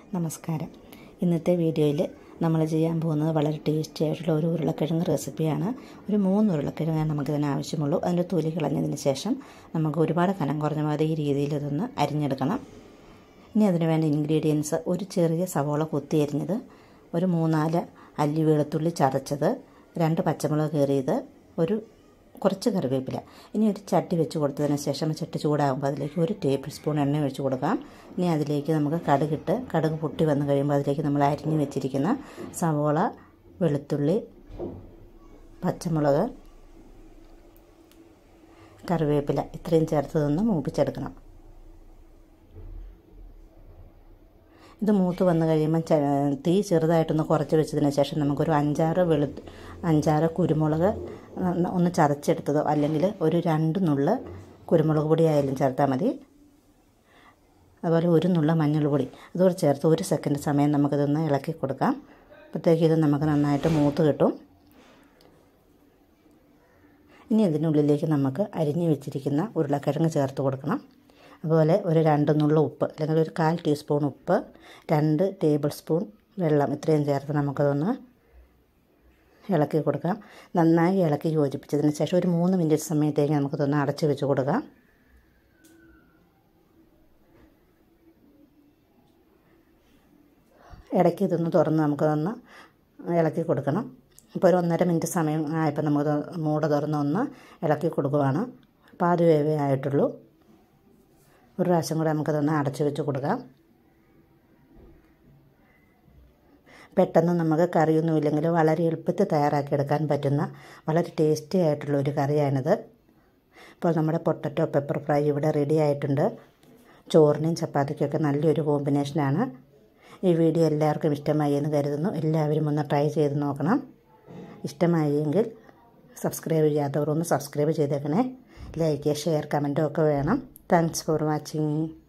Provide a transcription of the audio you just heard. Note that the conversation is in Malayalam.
നമസ്കാരം ഇന്നത്തെ വീഡിയോയിൽ നമ്മൾ ചെയ്യാൻ പോകുന്നത് വളരെ ടേസ്റ്റി ആയിട്ടുള്ള ഒരു ഉരുളക്കിഴങ്ങ് റെസിപ്പിയാണ് ഒരു മൂന്ന് ഉരുളക്കിഴങ്ങ് നമുക്കിതിന് ആവശ്യമുള്ളൂ അതിൻ്റെ തൊലി കളഞ്ഞതിന് ശേഷം നമുക്ക് ഒരുപാട് കനം കുറഞ്ഞ മാതിരി ഈ രീതിയിൽ ഇതൊന്ന് അരിഞ്ഞെടുക്കണം ഇനി അതിന് വേണ്ട ഇൻഗ്രീഡിയൻസ് ഒരു ചെറിയ സവോള കുത്തി അരിഞ്ഞത് ഒരു മൂന്നാല് അല്ലി വെളുത്തുള്ളി ചതച്ചത് രണ്ട് പച്ചമുളക് കീറിയത് ഒരു കുറച്ച് കറിവേപ്പില ഇനി ഒരു ചട്ടി വെച്ച് കൊടുത്തതിന് ശേഷം ചട്ടി ചൂടാകുമ്പോൾ അതിലേക്ക് ഒരു ടേബിൾ സ്പൂൺ എണ്ണ ഒഴിച്ച് കൊടുക്കാം ഇനി അതിലേക്ക് നമുക്ക് കടുകിട്ട് കടുക് പൊട്ടി വന്ന് കഴിയുമ്പോൾ അതിലേക്ക് നമ്മൾ അരിഞ്ഞു വെച്ചിരിക്കുന്ന സവോള വെളുത്തുള്ളി പച്ചമുളക് കറിവേപ്പില ഇത്രയും ചേർത്തതൊന്ന് മൂപ്പിച്ചെടുക്കണം ഇത് മൂത്ത് വന്ന് കഴിയുമ്പോൾ തീ ചെറുതായിട്ടൊന്ന് കുറച്ച് വെച്ചതിന് ശേഷം നമുക്കൊരു അഞ്ചാറ് വെളു അഞ്ചാറ് കുരുമുളക് ഒന്ന് ചതച്ചെടുത്തതോ അല്ലെങ്കിൽ ഒരു രണ്ട് നുള്ള് കുരുമുളക് പൊടി ആയാലും ചേർത്താൽ മതി അതുപോലെ ഒരു നുള്ള മഞ്ഞൾ പൊടി അതുകൂടെ ചേർത്ത് ഒരു സെക്കൻഡ് സമയം നമുക്കിതൊന്ന് ഇളക്കി കൊടുക്കാം അപ്പോഴത്തേക്ക് ഇത് നമുക്ക് നന്നായിട്ട് മൂത്ത് കിട്ടും ഇനി ഇതിനുള്ളിലേക്ക് നമുക്ക് അരിഞ്ഞു വെച്ചിരിക്കുന്ന ഉരുളക്കിഴങ്ങ് ചേർത്ത് കൊടുക്കണം അതുപോലെ ഒരു രണ്ട് നുള്ള ഉപ്പ് അല്ലെങ്കിൽ ഒരു കാൽ ടീസ്പൂൺ ഉപ്പ് രണ്ട് ടേബിൾ സ്പൂൺ വെള്ളം ഇത്രയും ചേർത്ത് നമുക്കതൊന്ന് ഇളക്കി കൊടുക്കാം നന്നായി ഇളക്കി യോജിപ്പിച്ചതിന് ശേഷം ഒരു മൂന്ന് മിനിറ്റ് സമയത്തേക്ക് നമുക്കതൊന്ന് അടച്ച് വെച്ച് കൊടുക്കാം ഇടയ്ക്ക് ഇതൊന്ന് തുറന്ന് നമുക്കതൊന്ന് ഇളക്കി കൊടുക്കണം ഇപ്പോൾ ഒരു ഒന്നര മിനിറ്റ് സമയം ആയപ്പോൾ നമുക്ക് മൂട തുറന്ന് ഒന്ന് ഇളക്കി കൊടുക്കുവാണ് പാതി വേവേ ആയിട്ടുള്ളൂ ഒരു പ്രാവശ്യം കൂടെ നമുക്കതൊന്ന് അടച്ചു വെച്ച് കൊടുക്കാം പെട്ടെന്ന് നമുക്ക് കറിയൊന്നുമില്ലെങ്കിൽ വളരെ എളുപ്പത്തിൽ തയ്യാറാക്കിയെടുക്കാൻ പറ്റുന്ന വളരെ ടേസ്റ്റി ആയിട്ടുള്ള ഒരു കറിയാണിത് ഇപ്പോൾ നമ്മുടെ പൊട്ടറ്റോ പെപ്പർ ഫ്രൈ ഇവിടെ റെഡി ആയിട്ടുണ്ട് ചോറിനും ചപ്പാത്തിക്കൊക്കെ നല്ലൊരു കോമ്പിനേഷനാണ് ഈ വീഡിയോ എല്ലാവർക്കും ഇഷ്ടമായി എന്ന് കരുതുന്നു എല്ലാവരും ഒന്ന് ട്രൈ ചെയ്ത് നോക്കണം ഇഷ്ടമായെങ്കിൽ സബ്സ്ക്രൈബ് ചെയ്യാത്തവർ ഒന്ന് സബ്സ്ക്രൈബ് ചെയ്തേക്കണേ ലൈക്ക് ഷെയർ കമൻറ്റും ഒക്കെ വേണം താങ്ക്സ് ഫോർ വാച്ചിങ്